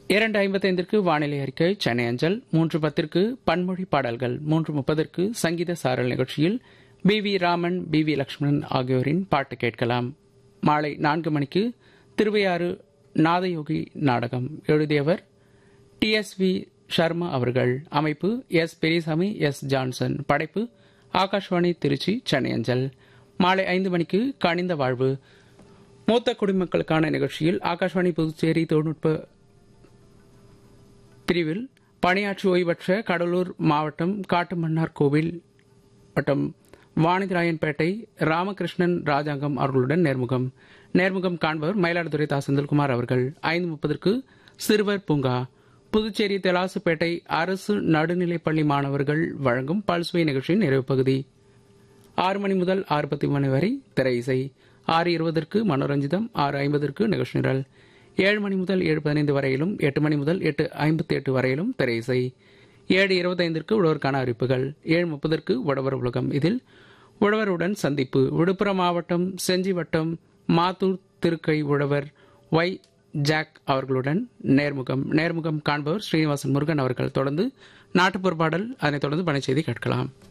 இரண்டு ஐம்பத்தைந்திற்கு வானிலை அறிக்கை சென்னை அஞ்சல் மூன்று பத்திற்கு பன்மொழி பாடல்கள் மூன்று முப்பதற்கு சங்கீத சாரல் நிகழ்ச்சியில் P V Raman P V Lakshmanan ஆகியோரின் பாட்டு கேட்கலாம் மாலை நான்கு மணிக்கு திருவையாறு நாதயோகி நாடகம் எழுதியவர் டி எஸ் வி சர்மா அவர்கள் அமைப்பு எஸ் பெரியசாமி எஸ் ஜான்சன் படைப்பு ஆகாஷ்வாணி திருச்சி சென்னை அஞ்சல் மாலை ஐந்து மணிக்கு கனிந்த வாழ்வு மூத்த குடிமக்களுக்கான நிகழ்ச்சியில் ஆகாஷ்வாணி புதுச்சேரி தொழில்நுட்ப பிரிவில் பணியாற்றி ஓய்வற்ற கடலூர் மாவட்டம் காட்டுமன்னார் கோவில் வட்டம் வாணிதிராயன்பேட்டை ராமகிருஷ்ணன் ராஜாங்கம் அவர்களுடன் நேர்முகம் நேர்முகம் காண்பவர் மயிலாடுதுறை தா செந்தில்குமார் அவர்கள் ஐந்து முப்பதற்கு சிறுவர் பூங்கா புதுச்சேரி தெலாசுப்பேட்டை அரசு நடுநிலைப்பள்ளி மாணவர்கள் வழங்கும் பல்சுவை நிகழ்ச்சியின் நிறைவு பகுதி ஆறு மணி முதல் ஆறு பத்து மணி வரை திரை இசை ஆறு இருபதற்கு மனோரஞ்சிதம் ஆறு ஐம்பதற்கு நிகழ்ச்சி நிரல் ஏழு மணி முதல் ஏழு பதினைந்து வரையிலும் எட்டு மணி முதல் எட்டு ஐம்பத்தி எட்டு வரையிலும் திரை இசை ஏழு இருபத்தைந்திற்கு உழவருக்கான அறிவிப்புகள் ஏழு முப்பதற்கு உழவர் உலகம் இதில் உழவருடன் சந்திப்பு விழுப்புரம் மாவட்டம் செஞ்சி வட்டம் மாத்தூர் திருக்கை உழவர் ஒய் ஜாக் அவர்களுடன் நேர்முகம் நேர்முகம் காண்பவர் ஸ்ரீனிவாசன் முருகன் அவர்கள் தொடர்ந்து நாட்டுப்புற பாடல் அதனைத் தொடர்ந்து பணிச்செய்தி கேட்கலாம்